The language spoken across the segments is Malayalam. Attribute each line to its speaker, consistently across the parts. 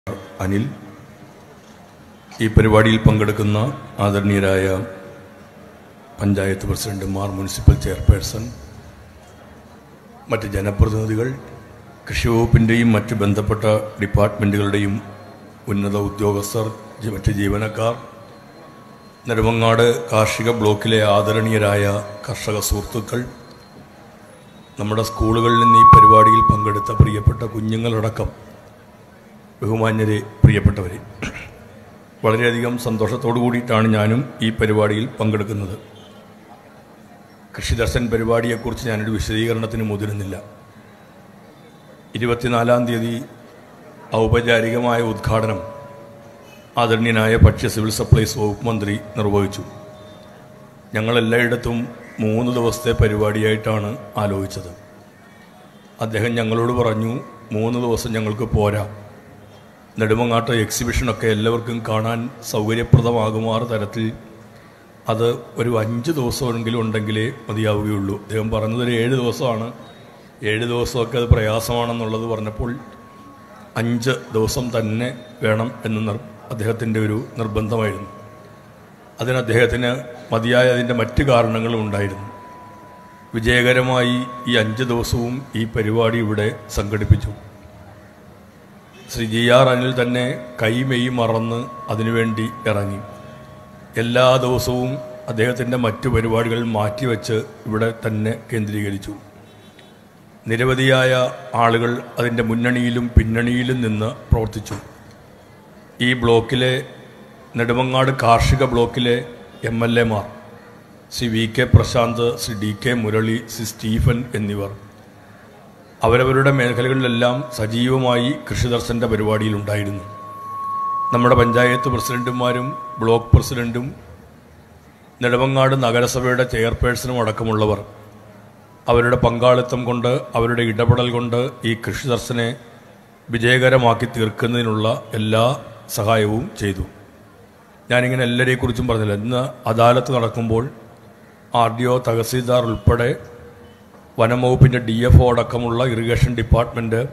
Speaker 1: അനിൽ ഈ പരിപാടിയിൽ പങ്കെടുക്കുന്ന ആദരണീയരായ പഞ്ചായത്ത് പ്രസിഡന്റുമാർ മുനിസിപ്പൽ ചെയർപേഴ്സൺ മറ്റ് ജനപ്രതിനിധികൾ കൃഷി വകുപ്പിൻ്റെയും മറ്റ് ബന്ധപ്പെട്ട ഡിപ്പാർട്ട്മെൻറ്റുകളുടെയും ഉന്നത ഉദ്യോഗസ്ഥർ ജി- മറ്റ് ജീവനക്കാർ നെടുമങ്ങാട് കാർഷിക ബ്ലോക്കിലെ ആദരണീയരായ കർഷക സുഹൃത്തുക്കൾ നമ്മുടെ സ്കൂളുകളിൽ നിന്ന് ഈ പരിപാടിയിൽ പങ്കെടുത്ത പ്രിയപ്പെട്ട കുഞ്ഞുങ്ങളടക്കം ബഹുമാന്യരെ പ്രിയപ്പെട്ടവരെ വളരെയധികം സന്തോഷത്തോടു കൂടിയിട്ടാണ് ഞാനും ഈ പരിപാടിയിൽ പങ്കെടുക്കുന്നത് കൃഷിദർശൻ പരിപാടിയെക്കുറിച്ച് ഞാനൊരു വിശദീകരണത്തിന് മുതിരുന്നില്ല ഇരുപത്തിനാലാം തീയതി ഔപചാരികമായ ഉദ്ഘാടനം ആദരണീയനായ ഭക്ഷ്യ സിവിൽ സപ്ലൈസ് വകുപ്പ് മന്ത്രി നിർവഹിച്ചു ഞങ്ങൾ എല്ലായിടത്തും മൂന്ന് ദിവസത്തെ പരിപാടിയായിട്ടാണ് ആലോചിച്ചത് അദ്ദേഹം ഞങ്ങളോട് പറഞ്ഞു മൂന്ന് ദിവസം ഞങ്ങൾക്ക് പോരാ നെടുമങ്ങാട്ട് എക്സിബിഷനൊക്കെ എല്ലാവർക്കും കാണാൻ സൗകര്യപ്രദമാകുമാറ് തരത്തിൽ അത് ഒരു അഞ്ച് ദിവസമെങ്കിലും ഉണ്ടെങ്കിലേ മതിയാവുകയുള്ളൂ അദ്ദേഹം പറഞ്ഞത് ഒരു ഏഴ് ദിവസമാണ് ഏഴ് ദിവസമൊക്കെ അത് പ്രയാസമാണെന്നുള്ളത് പറഞ്ഞപ്പോൾ അഞ്ച് ദിവസം തന്നെ വേണം എന്ന് നിർ അദ്ദേഹത്തിൻ്റെ ഒരു നിർബന്ധമായിരുന്നു അതിന് അദ്ദേഹത്തിന് മതിയായ അതിൻ്റെ മറ്റ് കാരണങ്ങളും ഉണ്ടായിരുന്നു വിജയകരമായി ഈ അഞ്ച് ദിവസവും ഈ പരിപാടി ഇവിടെ സംഘടിപ്പിച്ചു ശ്രീ ജി ആർ അനിൽ തന്നെ കൈമെയ് മറന്ന് അതിനുവേണ്ടി ഇറങ്ങി എല്ലാ ദിവസവും അദ്ദേഹത്തിൻ്റെ മറ്റു പരിപാടികൾ മാറ്റിവെച്ച് ഇവിടെ തന്നെ കേന്ദ്രീകരിച്ചു നിരവധിയായ ആളുകൾ അതിൻ്റെ മുന്നണിയിലും പിന്നണിയിലും നിന്ന് പ്രവർത്തിച്ചു ഈ ബ്ലോക്കിലെ നെടുമങ്ങാട് കാർഷിക ബ്ലോക്കിലെ എം എൽ എമാർ Shri V K Prashanth Shri D K Murali Shri Stephen എന്നിവർ അവരവരുടെ മേഖലകളിലെല്ലാം സജീവമായി കൃഷിദർശൻ്റെ പരിപാടിയിലുണ്ടായിരുന്നു നമ്മുടെ പഞ്ചായത്ത് പ്രസിഡന്റുമാരും ബ്ലോക്ക് പ്രസിഡന്റും നെടുമങ്ങാട് നഗരസഭയുടെ ചെയർപേഴ്സണും അടക്കമുള്ളവർ അവരുടെ പങ്കാളിത്തം കൊണ്ട് അവരുടെ ഇടപെടൽ കൊണ്ട് ഈ കൃഷിദർശനെ വിജയകരമാക്കി തീർക്കുന്നതിനുള്ള എല്ലാ സഹായവും ചെയ്തു ഞാനിങ്ങനെ എല്ലാവരെക്കുറിച്ചും പറഞ്ഞില്ല ഇന്ന് അദാലത്ത് നടക്കുമ്പോൾ ആർ ഡി ഒ തഹസീൽദാർ ഉൾപ്പെടെ വനം വകുപ്പിൻ്റെ ഡി എഫ് ഒ അടക്കമുള്ള ഇറിഗേഷൻ ഡിപ്പാർട്ട്മെൻറ്റ്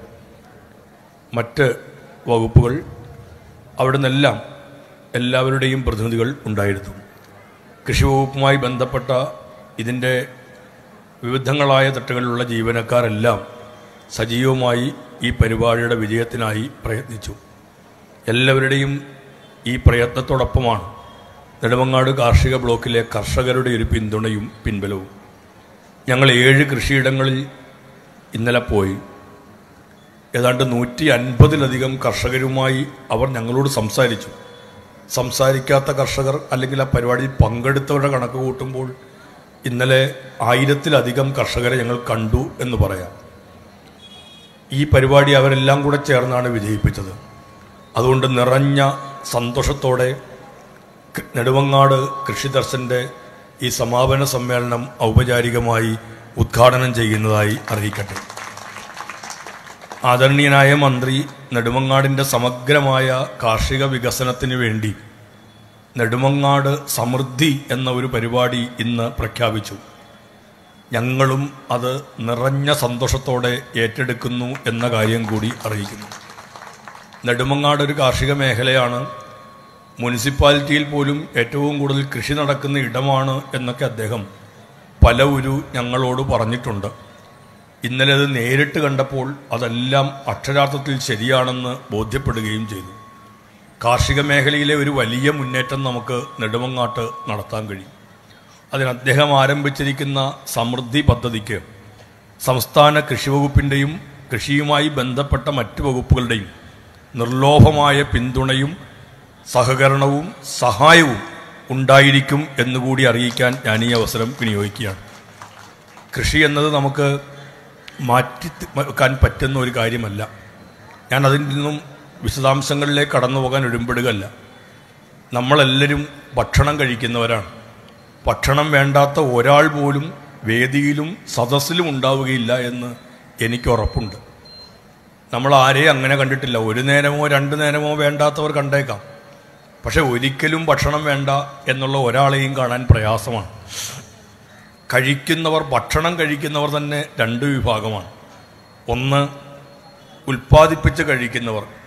Speaker 1: മറ്റ് വകുപ്പുകൾ അവിടെ നിന്നെല്ലാം എല്ലാവരുടെയും പ്രതിനിധികൾ ഉണ്ടായിരുന്നു കൃഷി വകുപ്പുമായി ബന്ധപ്പെട്ട ഇതിൻ്റെ വിവിധങ്ങളായ തട്ടുകളിലുള്ള ജീവനക്കാരെല്ലാം സജീവമായി ഈ പരിപാടിയുടെ വിജയത്തിനായി പ്രയത്നിച്ചു എല്ലാവരുടെയും ഈ പ്രയത്നത്തോടൊപ്പമാണ് നെടുമങ്ങാട് കാർഷിക ബ്ലോക്കിലെ കർഷകരുടെ ഒരു പിന്തുണയും പിൻബലവും ഞങ്ങൾ ഏഴ് കൃഷിയിടങ്ങളിൽ ഇന്നലെ പോയി ഏതാണ്ട് നൂറ്റി അൻപതിലധികം കർഷകരുമായി അവർ ഞങ്ങളോട് സംസാരിച്ചു സംസാരിക്കാത്ത കർഷകർ അല്ലെങ്കിൽ ആ പരിപാടിയിൽ പങ്കെടുത്തവരുടെ കണക്ക് കൂട്ടുമ്പോൾ ഇന്നലെ ആയിരത്തിലധികം കർഷകരെ ഞങ്ങൾ കണ്ടു എന്ന് പറയാം ഈ പരിപാടി അവരെല്ലാം കൂടെ ചേർന്നാണ് വിജയിപ്പിച്ചത് അതുകൊണ്ട് നിറഞ്ഞ സന്തോഷത്തോടെ ക- നെടുമങ്ങാട് കൃഷിദർശൻ്റെ ഈ സമാപന സമ്മേളനം ഔപചാരികമായി ഉദ്ഘാടനം ചെയ്യുന്നതായി അറിയിക്കട്ടെ ആദരണീയനായ മന്ത്രി നെടുമങ്ങാടിൻ്റെ സമഗ്രമായ കാർഷിക വികസനത്തിന് വേണ്ടി നെടുമങ്ങാട് സമൃദ്ധി എന്ന ഒരു പരിപാടി ഇന്ന് പ്രഖ്യാപിച്ചു ഞങ്ങളും അത് നിറഞ്ഞ സന്തോഷത്തോടെ ഏറ്റെടുക്കുന്നു എന്ന കാര്യം കൂടി അറിയിക്കുന്നു നെടുമങ്ങാട് ഒരു കാർഷിക മേഖലയാണ് മുനിസിപ്പാലിറ്റിയിൽ പോലും ഏറ്റവും കൂടുതൽ കൃഷി നടക്കുന്ന ഇടമാണ് എന്നൊക്കെ അദ്ദേഹം പല ഒരു ഞങ്ങളോട് പറഞ്ഞിട്ടുണ്ട് ഇന്നലെ അത് നേരിട്ട് കണ്ടപ്പോൾ അതെല്ലാം അക്ഷരാർത്ഥത്തിൽ ശരിയാണെന്ന് ബോധ്യപ്പെടുകയും ചെയ്തു കാർഷിക മേഖലയിലെ ഒരു വലിയ മുന്നേറ്റം നമുക്ക് നെടുമങ്ങാട്ട് നടത്താൻ കഴിയും അതിന് അദ്ദേഹം ആരംഭിച്ചിരിക്കുന്ന സമൃദ്ധി പദ്ധതിക്ക് സംസ്ഥാന കൃഷി വകുപ്പിൻ്റെയും കൃഷിയുമായി ബന്ധപ്പെട്ട മറ്റ് വകുപ്പുകളുടെയും നിർലോഭമായ പിന്തുണയും സഹകരണവും സഹായവും ഉണ്ടായിരിക്കും എന്നുകൂടി അറിയിക്കാൻ ഞാൻ ഈ അവസരം വിനിയോഗിക്കുകയാണ് കൃഷി എന്നത് നമുക്ക് മാറ്റി വെക്കാൻ പറ്റുന്ന ഒരു കാര്യമല്ല ഞാൻ അതിൽ നിന്നും വിശദാംശങ്ങളിലേക്ക് കടന്നു പോകാൻ ഒരുമ്പെടുകയല്ല നമ്മളെല്ലാവരും ഭക്ഷണം കഴിക്കുന്നവരാണ് ഭക്ഷണം വേണ്ടാത്ത ഒരാൾ പോലും വേദിയിലും സദസ്സിലും ഉണ്ടാവുകയില്ല എന്ന് എനിക്ക് ഉറപ്പുണ്ട് നമ്മൾ ആരെയും അങ്ങനെ കണ്ടിട്ടില്ല ഒരു നേരമോ രണ്ട് നേരമോ വേണ്ടാത്തവർ കണ്ടേക്കാം പക്ഷെ ഒരിക്കലും ഭക്ഷണം വേണ്ട എന്നുള്ള ഒരാളെയും കാണാൻ പ്രയാസമാണ് കഴിക്കുന്നവർ ഭക്ഷണം കഴിക്കുന്നവർ തന്നെ രണ്ട് വിഭാഗമാണ് ഒന്ന് ഉൽപ്പാദിപ്പിച്ച് കഴിക്കുന്നവർ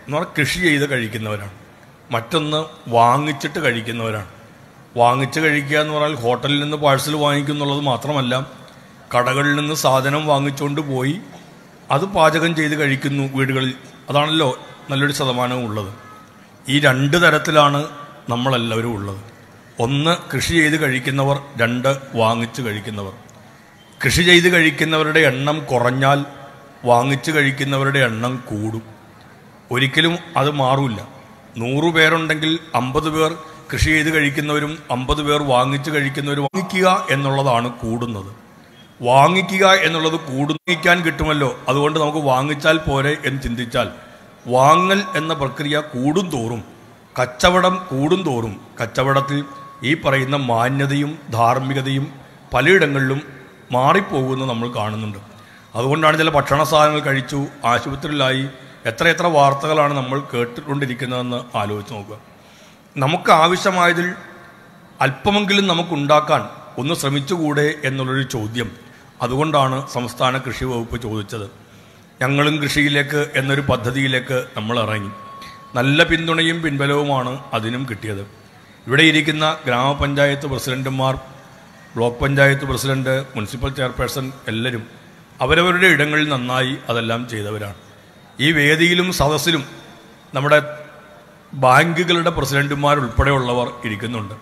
Speaker 1: എന്ന് പറഞ്ഞാൽ കൃഷി ചെയ്ത് കഴിക്കുന്നവരാണ് മറ്റൊന്ന് വാങ്ങിച്ചിട്ട് കഴിക്കുന്നവരാണ് വാങ്ങിച്ച് കഴിക്കുക എന്ന് പറഞ്ഞാൽ ഹോട്ടലിൽ നിന്ന് പാഴ്സൽ വാങ്ങിക്കുന്നുള്ളത് മാത്രമല്ല കടകളിൽ നിന്ന് സാധനം വാങ്ങിച്ചുകൊണ്ട് പോയി അത് പാചകം ചെയ്ത് കഴിക്കുന്നു വീടുകളിൽ അതാണല്ലോ നല്ലൊരു ശതമാനവും ഉള്ളത് ഈ രണ്ട് തരത്തിലാണ് നമ്മളെല്ലാവരും ഉള്ളത് ഒന്ന് കൃഷി ചെയ്ത് കഴിക്കുന്നവർ രണ്ട് വാങ്ങിച്ച് കഴിക്കുന്നവർ കൃഷി ചെയ്ത് കഴിക്കുന്നവരുടെ എണ്ണം കുറഞ്ഞാൽ വാങ്ങിച്ച് കഴിക്കുന്നവരുടെ എണ്ണം കൂടും ഒരിക്കലും അത് മാറില്ല നൂറ് പേരുണ്ടെങ്കിൽ അമ്പത് പേർ കൃഷി ചെയ്ത് കഴിക്കുന്നവരും അമ്പത് പേർ വാങ്ങിച്ച് കഴിക്കുന്നവരും വാങ്ങിക്കുക എന്നുള്ളതാണ് കൂടുന്നത് വാങ്ങിക്കുക എന്നുള്ളത് കൂടുന്നിക്കാൻ കിട്ടുമല്ലോ അതുകൊണ്ട് നമുക്ക് വാങ്ങിച്ചാൽ പോരെ എന്ന് ചിന്തിച്ചാൽ വാങ്ങൽ എന്ന പ്രക്രിയ കൂടും തോറും കച്ചവടം കൂടും തോറും കച്ചവടത്തിൽ ഈ പറയുന്ന മാന്യതയും ധാർമ്മികതയും പലയിടങ്ങളിലും മാറിപ്പോകുന്നത് നമ്മൾ കാണുന്നുണ്ട് അതുകൊണ്ടാണ് ചില ഭക്ഷണ സാധനങ്ങൾ കഴിച്ചു ആശുപത്രിയിലായി എത്ര എത്ര വാർത്തകളാണ് നമ്മൾ കേട്ടുകൊണ്ടിരിക്കുന്നതെന്ന് ആലോചിച്ച് നോക്കുക നമുക്ക് ആവശ്യമായതിൽ അല്പമെങ്കിലും നമുക്കുണ്ടാക്കാൻ ഒന്ന് ശ്രമിച്ചുകൂടെ എന്നുള്ളൊരു ചോദ്യം അതുകൊണ്ടാണ് സംസ്ഥാന കൃഷി വകുപ്പ് ചോദിച്ചത് ഞങ്ങളും കൃഷിയിലേക്ക് എന്നൊരു പദ്ധതിയിലേക്ക് നമ്മൾ ഇറങ്ങി നല്ല പിന്തുണയും പിൻബലവുമാണ് അതിനും കിട്ടിയത് ഇവിടെ ഇരിക്കുന്ന ഗ്രാമപഞ്ചായത്ത് പ്രസിഡന്റുമാർ block panchayat president municipal chairperson എല്ലാവരും അവരവരുടെ ഇടങ്ങളിൽ നന്നായി അതെല്ലാം ചെയ്തവരാണ് ഈ വേദിയിലും സദസ്സിലും നമ്മുടെ ബാങ്കുകളുടെ പ്രസിഡന്റുമാർ ഉൾപ്പെടെയുള്ളവർ ഇരിക്കുന്നുണ്ട്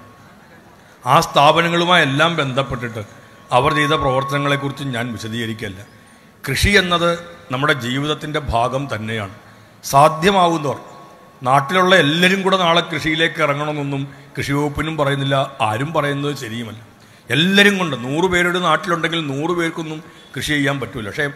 Speaker 1: ആ സ്ഥാപനങ്ങളുമായി എല്ലാം ബന്ധപ്പെട്ടിട്ട് അവർ ചെയ്ത പ്രവർത്തനങ്ങളെക്കുറിച്ച് ഞാൻ വിശദീകരിക്കല്ല കൃഷി എന്നത് നമ്മുടെ ജീവിതത്തിൻ്റെ ഭാഗം തന്നെയാണ് സാധ്യമാവുന്നവർ നാട്ടിലുള്ള എല്ലാവരും കൂടെ നാളെ കൃഷിയിലേക്ക് ഇറങ്ങണമെന്നൊന്നും കൃഷി വകുപ്പിനും പറയുന്നില്ല ആരും പറയുന്നത് ശരിയുമല്ല എല്ലാവരും കൊണ്ട് നൂറ് പേരുടെ നാട്ടിലുണ്ടെങ്കിൽ നൂറ് പേർക്കൊന്നും കൃഷി ചെയ്യാൻ പറ്റില്ല പക്ഷേ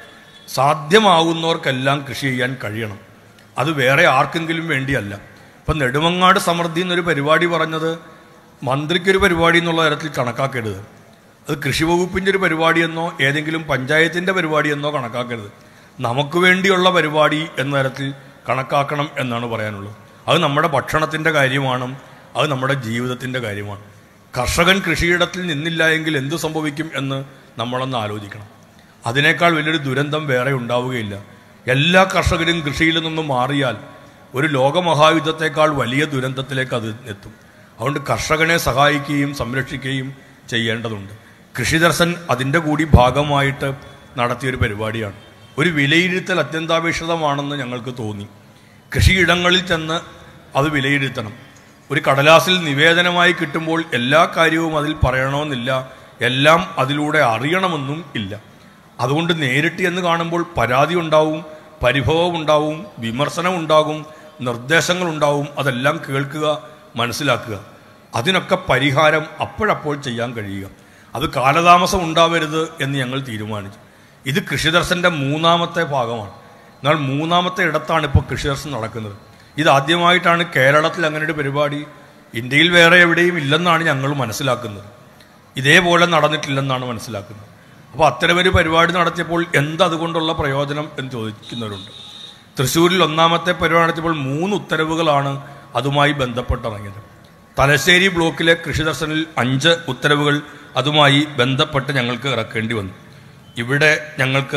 Speaker 1: സാധ്യമാവുന്നവർക്കെല്ലാം കൃഷി ചെയ്യാൻ കഴിയണം അത് വേറെ ആർക്കെങ്കിലും വേണ്ടിയല്ല ഇപ്പം നെടുമങ്ങാട് സമൃദ്ധി എന്നൊരു പരിപാടി പറഞ്ഞത് മന്ത്രിക്കൊരു പരിപാടി എന്നുള്ള തരത്തിൽ കണക്കാക്കരുത് അത് കൃഷി വകുപ്പിൻ്റെ ഒരു പരിപാടിയെന്നോ ഏതെങ്കിലും പഞ്ചായത്തിൻ്റെ പരിപാടിയെന്നോ കണക്കാക്കരുത് നമുക്ക് വേണ്ടിയുള്ള പരിപാടി എന്ന തരത്തിൽ കണക്കാക്കണം എന്നാണ് പറയാനുള്ളത് അത് നമ്മുടെ ഭക്ഷണത്തിൻ്റെ കാര്യമാണ് അത് നമ്മുടെ ജീവിതത്തിൻ്റെ കാര്യമാണ് കർഷകൻ കൃഷിയിടത്തിൽ നിന്നില്ല എങ്കിൽ എന്ത് സംഭവിക്കും എന്ന് നമ്മളൊന്ന് ആലോചിക്കണം അതിനേക്കാൾ വലിയൊരു ദുരന്തം വേറെ ഉണ്ടാവുകയില്ല എല്ലാ കർഷകരും കൃഷിയിൽ നിന്നും മാറിയാൽ ഒരു ലോകമഹായുദ്ധത്തെക്കാൾ വലിയ ദുരന്തത്തിലേക്ക് അത് എത്തും അതുകൊണ്ട് കർഷകനെ സഹായിക്കുകയും സംരക്ഷിക്കുകയും ചെയ്യേണ്ടതുണ്ട് കൃഷിദർശൻ അതിൻ്റെ കൂടി ഭാഗമായിട്ട് നടത്തിയൊരു പരിപാടിയാണ് ഒരു വിലയിരുത്തൽ അത്യന്താപേക്ഷിതമാണെന്ന് ഞങ്ങൾക്ക് തോന്നി കൃഷിയിടങ്ങളിൽ ചെന്ന് അത് വിലയിരുത്തണം ഒരു കടലാസിൽ നിവേദനമായി കിട്ടുമ്പോൾ എല്ലാ കാര്യവും അതിൽ പറയണമെന്നില്ല എല്ലാം അതിലൂടെ അറിയണമെന്നും ഇല്ല അതുകൊണ്ട് നേരിട്ട് എന്ന് കാണുമ്പോൾ പരാതി ഉണ്ടാവും പരിഭവം ഉണ്ടാവും വിമർശനം ഉണ്ടാകും നിർദ്ദേശങ്ങൾ ഉണ്ടാവും അതെല്ലാം കേൾക്കുക മനസ്സിലാക്കുക അതിനൊക്കെ പരിഹാരം അപ്പോഴപ്പോൾ ചെയ്യാൻ കഴിയുക അത് കാലതാമസം ഉണ്ടാവരുത് എന്ന് ഞങ്ങൾ തീരുമാനിച്ചു ഇത് കൃഷിദർശന്റെ മൂന്നാമത്തെ ഭാഗമാണ് എന്നാൽ മൂന്നാമത്തെ ഇടത്താണ് ഇപ്പോൾ കൃഷിദർശൻ നടക്കുന്നത് ഇത് ആദ്യമായിട്ടാണ് കേരളത്തിൽ അങ്ങനെ ഒരു പരിപാടി ഇന്ത്യയിൽ വേറെ എവിടെയും ഇല്ലെന്നാണ് ഞങ്ങൾ മനസ്സിലാക്കുന്നത് ഇതേപോലെ നടന്നിട്ടില്ലെന്നാണ് മനസ്സിലാക്കുന്നത് അപ്പോൾ അത്തരമൊരു പരിപാടി നടത്തിയപ്പോൾ എന്തതുകൊണ്ടുള്ള പ്രയോജനം എന്ന് ചോദിക്കുന്നവരുണ്ട് തൃശ്ശൂരിൽ ഒന്നാമത്തെ പരിപാടി നടത്തിയപ്പോൾ മൂന്ന് ഉത്തരവുകളാണ് അതുമായി ബന്ധപ്പെട്ടിറങ്ങിയത് തലശ്ശേരി ബ്ലോക്കിലെ കൃഷിദർശനിൽ അഞ്ച് ഉത്തരവുകൾ അതുമായി ബന്ധപ്പെട്ട് ഞങ്ങൾക്ക് ഇറക്കേണ്ടി വന്നു ഇവിടെ ഞങ്ങൾക്ക്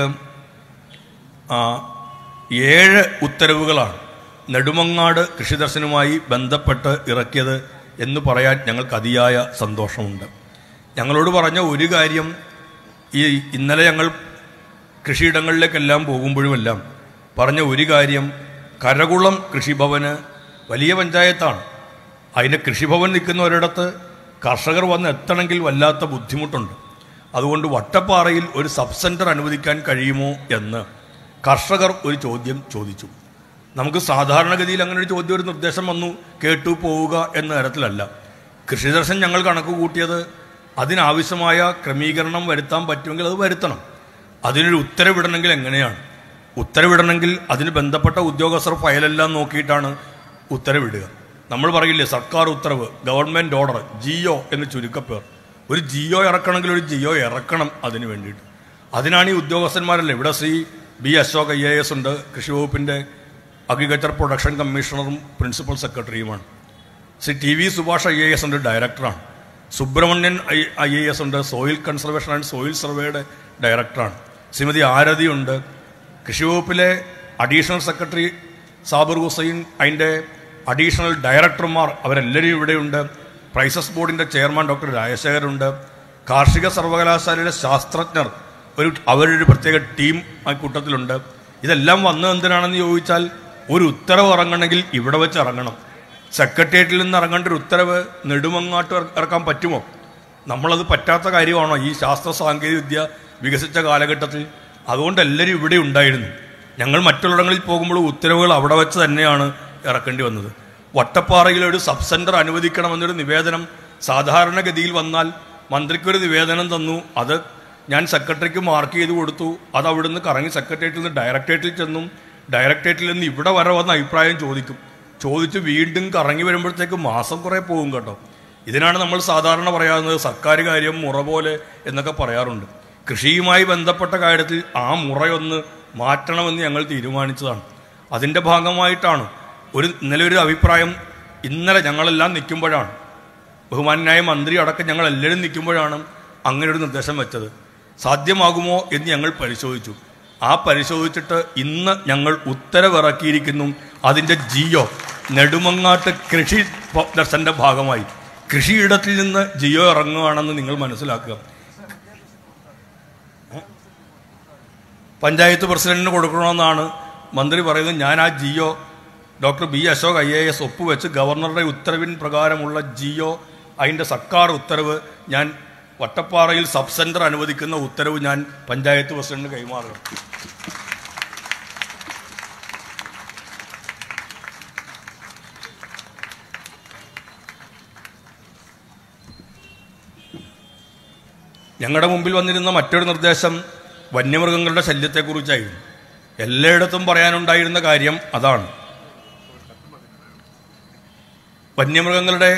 Speaker 1: ആ, ഏഴ് ഉത്തരവുകളാണ് നെടുമങ്ങാട് കൃഷിദർശനുമായി ബന്ധപ്പെട്ട് ഇറക്കിയത് എന്ന് പറയാൻ ഞങ്ങൾക്ക് അതിയായ സന്തോഷമുണ്ട് ഞങ്ങളോട് പറഞ്ഞ ഒരു കാര്യം ഈ ഇന്നലെ ഞങ്ങൾ കൃഷിയിടങ്ങളിലേക്കെല്ലാം പോകുമ്പോഴുമെല്ലാം പറഞ്ഞ ഒരു കാര്യം കരകുളം കൃഷിഭവന് വലിയ പഞ്ചായത്താണ് അതിന് കൃഷിഭവൻ നിൽക്കുന്ന ഒരിടത്ത് കർഷകർ വന്ന് എത്തണമെങ്കിൽ വല്ലാത്ത ബുദ്ധിമുട്ടുണ്ട് അതുകൊണ്ട് വട്ടപ്പാറയിൽ ഒരു സബ് സെന്റർ അനുവദിക്കാൻ കഴിയുമോ എന്ന് കർഷകർ ഒരു ചോദ്യം ചോദിച്ചു നമുക്ക് സാധാരണഗതിയിൽ അങ്ങനെ ഒരു ചോദ്യം ഒരു നിർദ്ദേശം വന്നു കേട്ടു പോവുക എന്ന തരത്തിലല്ല കൃഷിദർശൻ ഞങ്ങൾ കണക്ക് കൂട്ടിയത് അതിനാവശ്യമായ ക്രമീകരണം വരുത്താൻ പറ്റുമെങ്കിൽ അത് വരുത്തണം അതിനൊരു ഉത്തരവിടണമെങ്കിൽ എങ്ങനെയാണ് ഉത്തരവിടണമെങ്കിൽ അതിന് ബന്ധപ്പെട്ട ഉദ്യോഗസ്ഥർ ഫയലെല്ലാം നോക്കിയിട്ടാണ് ഉത്തരവിടുക നമ്മൾ പറയില്ലേ സർക്കാർ ഉത്തരവ് ഗവൺമെന്റ് ഓർഡർ ജിയോ എന്ന് ചുരുക്കപ്പേർ ഒരു ജിയോ ഇറക്കണമെങ്കിൽ ഒരു ജിയോ ഇറക്കണം അതിന് വേണ്ടിയിട്ട് അതിനാണ് ഈ ഉദ്യോഗസ്ഥന്മാരല്ലേ ഇവിടെ Shri B Ashok I A S ഉണ്ട് കൃഷി വകുപ്പിന്റെ അഗ്രികൾച്ചർ പ്രൊഡക്ഷൻ കമ്മീഷണറും പ്രിൻസിപ്പൽ സെക്രട്ടറിയുമാണ് Shri T V Subhash I A S ഉണ്ട് ഡയറക്ടറാണ് Subramanian I I A S ഉണ്ട് സോയിൽ കൺസർവേഷൻ ആൻഡ് സോയിൽ സർവേയുടെ ഡയറക്ടറാണ് ശ്രീമതി ആരതി ഉണ്ട് കൃഷി വകുപ്പിലെ അഡീഷണൽ സെക്രട്ടറി സാബിർ ഹുസൈൻ അതിൻ്റെ അഡീഷണൽ ഡയറക്ടർമാർ അവരെല്ലാവരും ഇവിടെയുണ്ട് പ്രൈസസ് ബോർഡിൻ്റെ ചെയർമാൻ ഡോക്ടർ രാജശേഖരുണ്ട് കാർഷിക സർവകലാശാലയിലെ ശാസ്ത്രജ്ഞർ ഒരു അവരൊരു പ്രത്യേക ടീം ആ കൂട്ടത്തിലുണ്ട് ഇതെല്ലാം വന്നത് എന്തിനാണെന്ന് ചോദിച്ചാൽ ഒരു ഉത്തരവ് ഇറങ്ങണമെങ്കിൽ ഇവിടെ വെച്ച് ഇറങ്ങണം സെക്രട്ടേറിയറ്റിൽ നിന്ന് ഇറങ്ങേണ്ട ഒരു ഉത്തരവ് നെടുമങ്ങാട്ട് ഇറ- ഇറക്കാൻ പറ്റുമോ നമ്മളത് പറ്റാത്ത കാര്യമാണോ ഈ ശാസ്ത്ര സാങ്കേതിക വിദ്യ വികസിച്ച കാലഘട്ടത്തിൽ അതുകൊണ്ട് എല്ലാവരും ഇവിടെ ഉണ്ടായിരുന്നു ഞങ്ങൾ മറ്റുള്ളിടങ്ങളിൽ പോകുമ്പോൾ ഉത്തരവുകൾ അവിടെ വെച്ച് തന്നെയാണ് ഇറക്കേണ്ടി വന്നത് വട്ടപ്പാറയിൽ ഒരു സബ് സെന്റർ അനുവദിക്കണമെന്നൊരു നിവേദനം സാധാരണഗതിയിൽ വന്നാൽ മന്ത്രിക്കൊരു നിവേദനം തന്നു അത് ഞാൻ സെക്രട്ടറിക്ക് മാർക്ക് ചെയ്ത് കൊടുത്തു അത് അവിടുന്ന് കറങ്ങി സെക്രട്ടേറിയറ്റിൽ നിന്ന് ഡയറക്ടറേറ്റിൽ ചെന്നും ഡയറക്ടറേറ്റിൽ നിന്ന് ഇവിടെ വരെ വന്ന അഭിപ്രായം ചോദിക്കും ചോദിച്ച് വീണ്ടും കറങ്ങി വരുമ്പോഴത്തേക്ക് മാസം കുറേ പോകും കേട്ടോ ഇതിനാണ് നമ്മൾ സാധാരണ പറയാവുന്നത് സർക്കാർ കാര്യം മുറ പോലെ എന്നൊക്കെ പറയാറുണ്ട് കൃഷിയുമായി ബന്ധപ്പെട്ട കാര്യത്തിൽ ആ മുറയൊന്ന് മാറ്റണമെന്ന് ഞങ്ങൾ തീരുമാനിച്ചതാണ് അതിൻ്റെ ഭാഗമായിട്ടാണ് ഒരു ഇന്നലെ ഒരു അഭിപ്രായം ഇന്നലെ ഞങ്ങളെല്ലാം നിൽക്കുമ്പോഴാണ് ബഹുമാനായ മന്ത്രി അടക്കം ഞങ്ങൾ എല്ലാവരും നിൽക്കുമ്പോഴാണ് അങ്ങനെ ഒരു നിർദ്ദേശം വെച്ചത് സാധ്യമാകുമോ എന്ന് ഞങ്ങൾ പരിശോധിച്ചു ആ പരിശോധിച്ചിട്ട് ഇന്ന് ഞങ്ങൾ ഉത്തരവിറക്കിയിരിക്കുന്നു അതിൻ്റെ ജിയോ നെടുമങ്ങാട്ട് കൃഷി ദർശന്റെ ഭാഗമായി കൃഷിയിടത്തിൽ നിന്ന് ജിയോ ഇറങ്ങുകയാണെന്ന് നിങ്ങൾ മനസ്സിലാക്കുക പഞ്ചായത്ത് പ്രസിഡന്റിന് കൊടുക്കണമെന്നാണ് മന്ത്രി പറയുന്നത് ഞാൻ ആ G O doctor B Ashok I A S ഒപ്പുവെച്ച് ഗവർണറുടെ ഉത്തരവിൻ പ്രകാരമുള്ള ജിയോ അതിൻ്റെ സർക്കാർ ഉത്തരവ് ഞാൻ വട്ടപ്പാറയിൽ സബ് സെന്റർ അനുവദിക്കുന്ന ഉത്തരവ് ഞാൻ പഞ്ചായത്ത് പ്രസിഡന്റിന് കൈമാറുക ഞങ്ങളുടെ മുമ്പിൽ വന്നിരുന്ന മറ്റൊരു നിർദ്ദേശം വന്യമൃഗങ്ങളുടെ ശല്യത്തെക്കുറിച്ചായിരുന്നു എല്ലായിടത്തും പറയാനുണ്ടായിരുന്ന കാര്യം അതാണ് വന്യമൃഗങ്ങളുടെ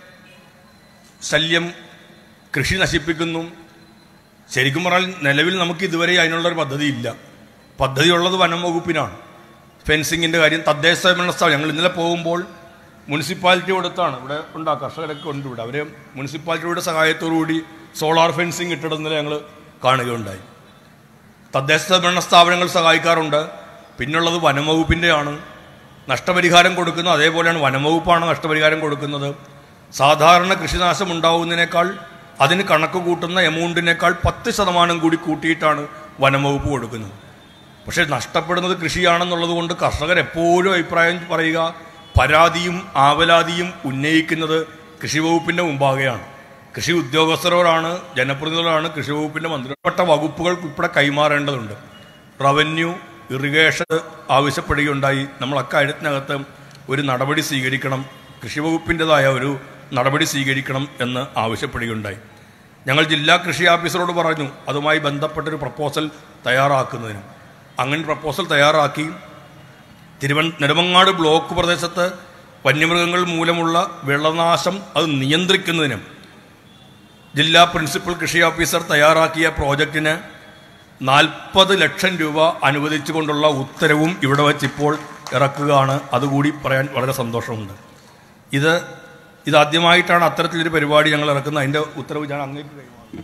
Speaker 1: ശല്യം കൃഷി നശിപ്പിക്കുന്നു ശരിക്കും പറഞ്ഞാൽ നിലവിൽ നമുക്ക് ഇതുവരെ അതിനുള്ളൊരു പദ്ധതിയില്ല പദ്ധതിയുള്ളത് വനം വകുപ്പിനാണ് ഫെൻസിങ്ങിൻ്റെ കാര്യം തദ്ദേശ സ്വയംഭരണ സ്ഥാപനം ഞങ്ങൾ ഇന്നലെ പോകുമ്പോൾ മുനിസിപ്പാലിറ്റി കൊടുത്താണ് ഇവിടെ ഉണ്ടാ കർഷകരൊക്കെ ഉണ്ട് ഇവിടെ അവർ മുനിസിപ്പാലിറ്റിയുടെ സഹായത്തോടുകൂടി സോളാർ ഫെൻസിങ് ഇട്ടിടുന്നതിൽ ഞങ്ങൾ കാണുകയുണ്ടായി തദ്ദേശ സ്വയംഭരണ സ്ഥാപനങ്ങൾ സഹായിക്കാറുണ്ട് പിന്നുള്ളത് വനം വകുപ്പിൻ്റെയാണ് നഷ്ടപരിഹാരം കൊടുക്കുന്നത് അതേപോലെയാണ് വനം വകുപ്പാണ് നഷ്ടപരിഹാരം കൊടുക്കുന്നത് സാധാരണ കൃഷിനാശം ഉണ്ടാവുന്നതിനേക്കാൾ അതിന് കണക്ക് കൂട്ടുന്ന എമൗണ്ടിനേക്കാൾ പത്ത് ശതമാനം കൂടി കൂട്ടിയിട്ടാണ് വനം വകുപ്പ് കൊടുക്കുന്നത് പക്ഷേ നഷ്ടപ്പെടുന്നത് കൃഷിയാണെന്നുള്ളത് കൊണ്ട് കർഷകർ എപ്പോഴും അഭിപ്രായം പറയുക പരാതിയും ആവലാതിയും ഉന്നയിക്കുന്നത് കൃഷി വകുപ്പിന്റെ മുമ്പാകെയാണ് കൃഷി ഉദ്യോഗസ്ഥരോടാണ് ജനപ്രതിനിധികളാണ് കൃഷി വകുപ്പിന്റെ മന്ത്രിപ്പെട്ട വകുപ്പുകൾക്ക് ഉൾപ്പെടെ കൈമാറേണ്ടതുണ്ട് റവന്യൂ ഇറിഗേഷൻ ആവശ്യപ്പെടുകയുണ്ടായി നമ്മൾ അക്കാര്യത്തിനകത്ത് ഒരു നടപടി സ്വീകരിക്കണം കൃഷി വകുപ്പിൻ്റെതായ ഒരു നടപടി സ്വീകരിക്കണം എന്ന് ആവശ്യപ്പെടുകയുണ്ടായി ഞങ്ങൾ ജില്ലാ കൃഷി ഓഫീസറോട് പറഞ്ഞു അതുമായി ബന്ധപ്പെട്ടൊരു പ്രപ്പോസൽ തയ്യാറാക്കുന്നതിനും അങ്ങനെ പ്രപ്പോസൽ തയ്യാറാക്കി തിരുവന നെടുമങ്ങാട് ബ്ലോക്ക് പ്രദേശത്ത് വന്യമൃഗങ്ങൾ മൂലമുള്ള വെള്ളനാശം അത് നിയന്ത്രിക്കുന്നതിനും ജില്ലാ പ്രിൻസിപ്പൽ കൃഷി ഓഫീസർ തയ്യാറാക്കിയ പ്രോജക്റ്റിന് നാൽപ്പത് ലക്ഷം രൂപ അനുവദിച്ചുകൊണ്ടുള്ള ഉത്തരവും ഇവിടെ വച്ചിപ്പോൾ ഇറക്കുകയാണ് അതുകൂടി പറയാൻ വളരെ സന്തോഷമുണ്ട് ഇത് ഇതാദ്യമായിട്ടാണ് അത്തരത്തിലൊരു പരിപാടി ഞങ്ങൾ ഇറക്കുന്നത് അതിൻ്റെ ഉത്തരവ് ഞാൻ അങ്ങേക്ക് കൈമാറും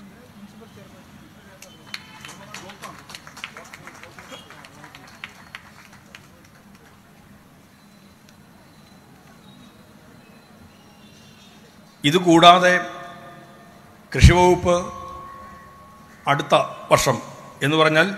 Speaker 1: ഇതുകൂടാതെ കൃഷി വകുപ്പ് അടുത്ത വർഷം എന്ന് പറഞ്ഞാൽ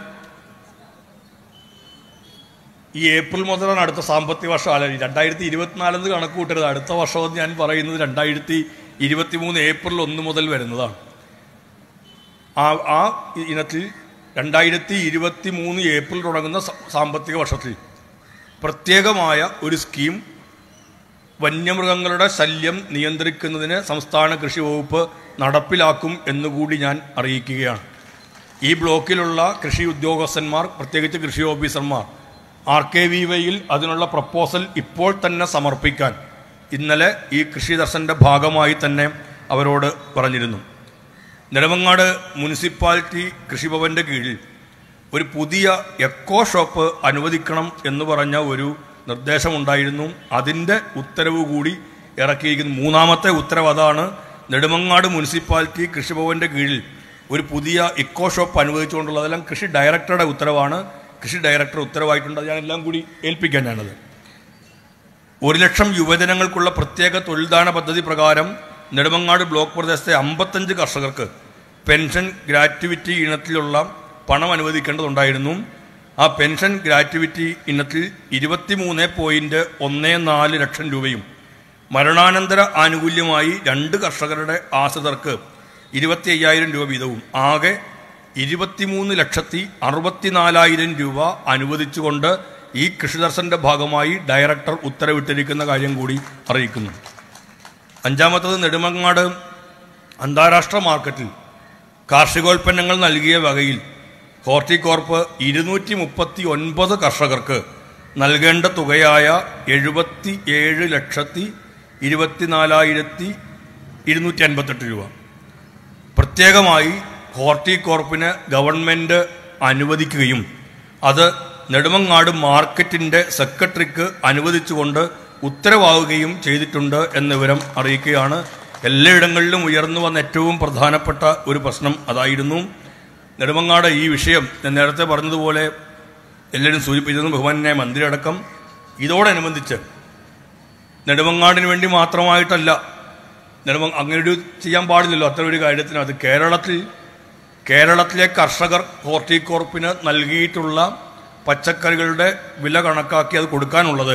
Speaker 1: ഈ ഏപ്രിൽ മുതലാണ് അടുത്ത സാമ്പത്തിക വർഷം അല്ല രണ്ടായിരത്തി ഇരുപത്തിനാലെന്ന് കണക്ക് കൂട്ടരുത് അടുത്ത വർഷമെന്ന് ഞാൻ പറയുന്നത് രണ്ടായിരത്തി ഇരുപത്തി മൂന്ന് ഏപ്രിൽ ഒന്ന് മുതൽ വരുന്നതാണ് ആ ആ ഇനത്തിൽ രണ്ടായിരത്തി ഇരുപത്തി മൂന്ന് ഏപ്രിൽ തുടങ്ങുന്ന സ- സാമ്പത്തിക വർഷത്തിൽ പ്രത്യേകമായ ഒരു സ്കീം വന്യമൃഗങ്ങളുടെ ശല്യം നിയന്ത്രിക്കുന്നതിന് സംസ്ഥാന കൃഷി വകുപ്പ് നടപ്പിലാക്കും എന്നുകൂടി ഞാൻ അറിയിക്കുകയാണ് ഈ ബ്ലോക്കിലുള്ള കൃഷി ഉദ്യോഗസ്ഥന്മാർ പ്രത്യേകിച്ച് കൃഷി ഓഫീസർമാർ ആർ കെ വി വൈയിൽ അതിനുള്ള പ്രപ്പോസൽ ഇപ്പോൾ തന്നെ സമർപ്പിക്കാൻ ഇന്നലെ ഈ കൃഷി ദർശന്റെ ഭാഗമായി തന്നെ അവരോട് പറഞ്ഞിരുന്നു നെടുമങ്ങാട് മുനിസിപ്പാലിറ്റി കൃഷിഭവന്റെ കീഴിൽ ഒരു പുതിയ എക്കോ ഷോപ്പ് അനുവദിക്കണം എന്ന് പറഞ്ഞ ഒരു നിർദ്ദേശമുണ്ടായിരുന്നു അതിൻ്റെ ഉത്തരവ് കൂടി ഇറക്കിയിരിക്കുന്നു മൂന്നാമത്തെ ഉത്തരവ് അതാണ് നെടുമങ്ങാട് മുനിസിപ്പാലിറ്റി കൃഷിഭവന്റെ കീഴിൽ ഒരു പുതിയ ഇക്കോ ഷോപ്പ് അനുവദിച്ചുകൊണ്ടുള്ള അതെല്ലാം കൃഷി ഡയറക്ടറുടെ ഉത്തരവാണ് കൃഷി ഡയറക്ടർ ഉത്തരവായിട്ടുണ്ട് അത് ഞാൻ എല്ലാം കൂടി ഏൽപ്പിക്കാൻ ഞാനത് ഒരു ലക്ഷം യുവജനങ്ങൾക്കുള്ള പ്രത്യേക തൊഴിൽദാന പദ്ധതി പ്രകാരം നെടുമങ്ങാട് ബ്ലോക്ക് പ്രദേശത്തെ അമ്പത്തഞ്ച് കർഷകർക്ക് പെൻഷൻ ഗ്രാറ്റുവിറ്റി ഇനത്തിലുള്ള പണം അനുവദിക്കേണ്ടതുണ്ടായിരുന്നു ആ പെൻഷൻ ഗ്രാറ്റുവിറ്റി ഇനത്തിൽ ഇരുപത്തിമൂന്ന് പോയിന്റ് ഒന്ന് നാല് ലക്ഷം രൂപയും മരണാനന്തര ആനുകൂല്യമായി രണ്ട് കർഷകരുടെ ആശ്രിതർക്ക് ഇരുപത്തി അയ്യായിരം രൂപ വീതവും ആകെ ഇരുപത്തിമൂന്ന് ലക്ഷത്തി അറുപത്തിനാലായിരം രൂപ അനുവദിച്ചുകൊണ്ട് ഈ കൃഷിദർശന്റെ ഭാഗമായി ഡയറക്ടർ ഉത്തരവിട്ടിരിക്കുന്ന കാര്യം കൂടി അറിയിക്കുന്നു അഞ്ചാമത്തത് നെടുമങ്ങാട് അന്താരാഷ്ട്ര മാർക്കറ്റിൽ കാർഷികോൽപ്പന്നങ്ങൾ നൽകിയ വകയിൽ ഹോർട്ടികോർപ്പ് ഇരുന്നൂറ്റി മുപ്പത്തി ഒൻപത് കർഷകർക്ക് നൽകേണ്ട തുകയായ എഴുപത്തി ഏഴ് ലക്ഷത്തി ഇരുപത്തിനാലായിരത്തി ഇരുന്നൂറ്റി അൻപത്തെട്ട് രൂപ പ്രത്യേകമായി ഹോർട്ടികോർപ്പിന് ഗവൺമെൻറ് അനുവദിക്കുകയും അത് നെടുമങ്ങാട് മാർക്കറ്റിൻ്റെ സെക്രട്ടറിക്ക് അനുവദിച്ചുകൊണ്ട് ഉത്തരവാകുകയും ചെയ്തിട്ടുണ്ട് എന്ന വിവരം അറിയിക്കുകയാണ് എല്ലായിടങ്ങളിലും ഉയർന്നു വന്ന ഏറ്റവും പ്രധാനപ്പെട്ട ഒരു പ്രശ്നം അതായിരുന്നു നെടുമങ്ങാട് ഈ വിഷയം ഞാൻ നേരത്തെ പറഞ്ഞതുപോലെ എല്ലാവരും സൂചിപ്പിച്ചതും ബഹുമാനായ മന്ത്രി അടക്കം ഇതോടനുബന്ധിച്ച് നെടുമങ്ങാടിന് വേണ്ടി മാത്രമായിട്ടല്ല നെടുമ അങ്ങനെ ഒരു ചെയ്യാൻ പാടില്ലല്ലോ അത്തരം ഒരു കാര്യത്തിന് അത് കേരളത്തിൽ കേരളത്തിലെ കർഷകർ ഹോർട്ടികോർപ്പിന് നൽകിയിട്ടുള്ള പച്ചക്കറികളുടെ വില കണക്കാക്കി അത് കൊടുക്കാനുള്ളത്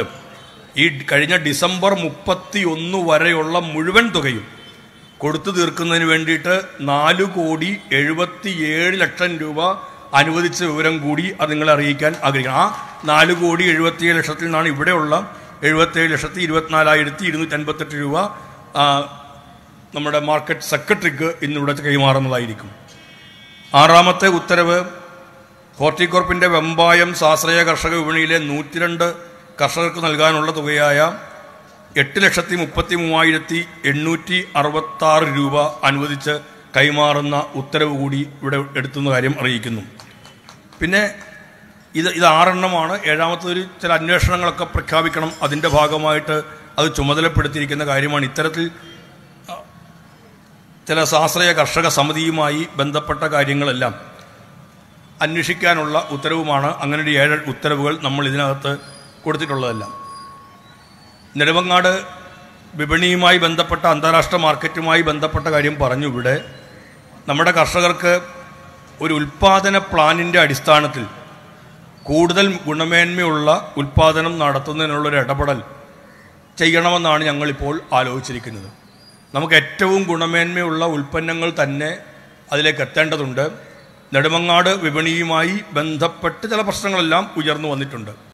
Speaker 1: ഈ കഴിഞ്ഞ ഡിസംബർ മുപ്പത്തി ഒന്ന് വരെയുള്ള മുഴുവൻ തുകയും കൊടുത്തു തീർക്കുന്നതിന് വേണ്ടിയിട്ട് നാല് കോടി എഴുപത്തി ഏഴ് ലക്ഷം രൂപ അനുവദിച്ച വിവരം കൂടി അത് നിങ്ങളെ അറിയിക്കാൻ ആഗ്രഹിക്കണം ആ നാല് കോടി എഴുപത്തിയേഴ് ലക്ഷത്തിൽ നിന്നാണ് ഇവിടെയുള്ള എഴുപത്തിയേഴ് ലക്ഷത്തി ഇരുപത്തിനാലായിരത്തി ഇരുന്നൂറ്റി അൻപത്തെട്ട് രൂപ ആ, നമ്മുടെ മാർക്കറ്റ് സെക്രട്ടറിക്ക് ഇന്നിവിടെ കൈമാറുന്നതായിരിക്കും ആറാമത്തെ ഉത്തരവ് ഹോർട്ടികോർപ്പിന്റെ വെമ്പായം സാശ്രയ കർഷക വിപണിയിലെ നൂറ്റിരണ്ട് കർഷകർക്ക് നൽകാനുള്ള തുകയായ എട്ട് ലക്ഷത്തി മുപ്പത്തി മൂവായിരത്തി എണ്ണൂറ്റി അറുപത്തി ആറ് രൂപ അനുവദിച്ച് കൈമാറുന്ന ഉത്തരവ് കൂടി ഇവിടെ എടുത്തുന്ന കാര്യം അറിയിക്കുന്നു പിന്നെ ഇത് ഇത് ആറെണ്ണമാണ് ഏഴാമത്തൊരു ചില അന്വേഷണങ്ങളൊക്കെ പ്രഖ്യാപിക്കണം അതിൻ്റെ ഭാഗമായിട്ട് അത് ചുമതലപ്പെടുത്തിയിരിക്കുന്ന കാര്യമാണ് ഇത്തരത്തിൽ ആ, ചില സ്വാശ്രയ കർഷക സമിതിയുമായി ബന്ധപ്പെട്ട കാര്യങ്ങളെല്ലാം അന്വേഷിക്കാനുള്ള ഉത്തരവുമാണ് അങ്ങനെ ഒരു ഏഴ് ഉത്തരവുകൾ നമ്മൾ ഇതിനകത്ത് കൊടുത്തിട്ടുള്ളതെല്ലാം നെടുമങ്ങാട് വിപണിയുമായി ബന്ധപ്പെട്ട അന്താരാഷ്ട്ര മാർക്കറ്റുമായി ബന്ധപ്പെട്ട കാര്യം പറഞ്ഞു ഇവിടെ നമ്മുടെ കർഷകർക്ക് ഒരു ഉൽപാദന പ്ലാനിൻ്റെ അടിസ്ഥാനത്തിൽ കൂടുതൽ ഗുണമേന്മയുള്ള ഉൽപാദനം നടത്തുന്നതിനുള്ളൊരു ഇടപെടൽ ചെയ്യണമെന്നാണ് ഞങ്ങളിപ്പോൾ ആലോചിച്ചിരിക്കുന്നത് നമുക്ക് ഏറ്റവും ഗുണമേന്മയുള്ള ഉൽപ്പന്നങ്ങൾ തന്നെ അതിലേക്ക് എത്തേണ്ടതുണ്ട് നെടുമങ്ങാട് വിപണിയുമായി ബന്ധപ്പെട്ട് ചില പ്രശ്നങ്ങളെല്ലാം ഉയർന്നു വന്നിട്ടുണ്ട്